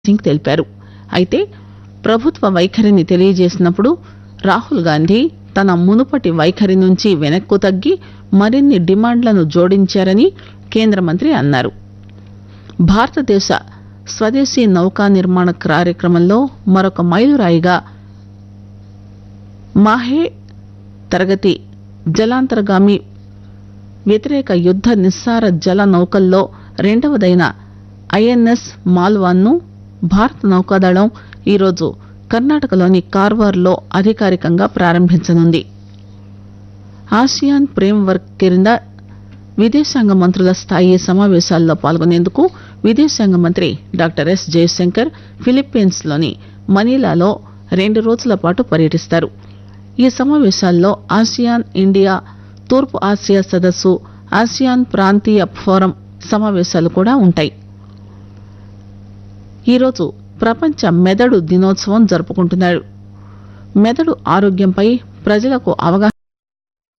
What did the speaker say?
సింగ్ తెలిపారు అయితే ప్రభుత్వ వైఖరిని తెలియజేసినప్పుడు రాహుల్ గాంధీ తన మునుపటి వైఖరి నుంచి వెనక్కు తగ్గి మరిన్ని డిమాండ్లను జోడించారని కేంద్ర మంత్రి అన్నారు భారతదేశ స్వదేశీ నౌకా నిర్మాణ కార్యక్రమంలో మరొక మైలురాయిగా మాహే తరగతి జలాంతర్గామి వ్యతిరేక యుద్ద నిస్సార జల నౌకల్లో రెండవదైన ఐఎన్ఎస్ మాల్వాన్ను భారత నౌకాదళం ఈరోజు కర్ణాటకలోని కార్వార్లో అధికారికంగా ప్రారంభించనుంది ఆసియాన్ ఫ్రేమ్ వర్క్ కింద విదేశాంగ మంత్రుల స్థాయి సమావేశాల్లో పాల్గొనేందుకు విదేశాంగ మంత్రి డాక్టర్ ఎస్ జయశంకర్ ఫిలిప్పీన్స్ లోని మనీలాలో రెండు రోజుల పాటు పర్యటిస్తారు ఈ సమావేశాల్లో ఆసియాన్ ఇండియా తూర్పు ఆసియా సదస్సు ఆసియాన్ ప్రాంతీయ ఫోరం సమావేశాలు కూడా ఉంటాయి ఈరోజు ప్రపంచ మెదడు దినోత్సవం జరుపుకుంటున్నారు మెదడు ఆరోగ్యంపై ప్రజలకు అవగాహన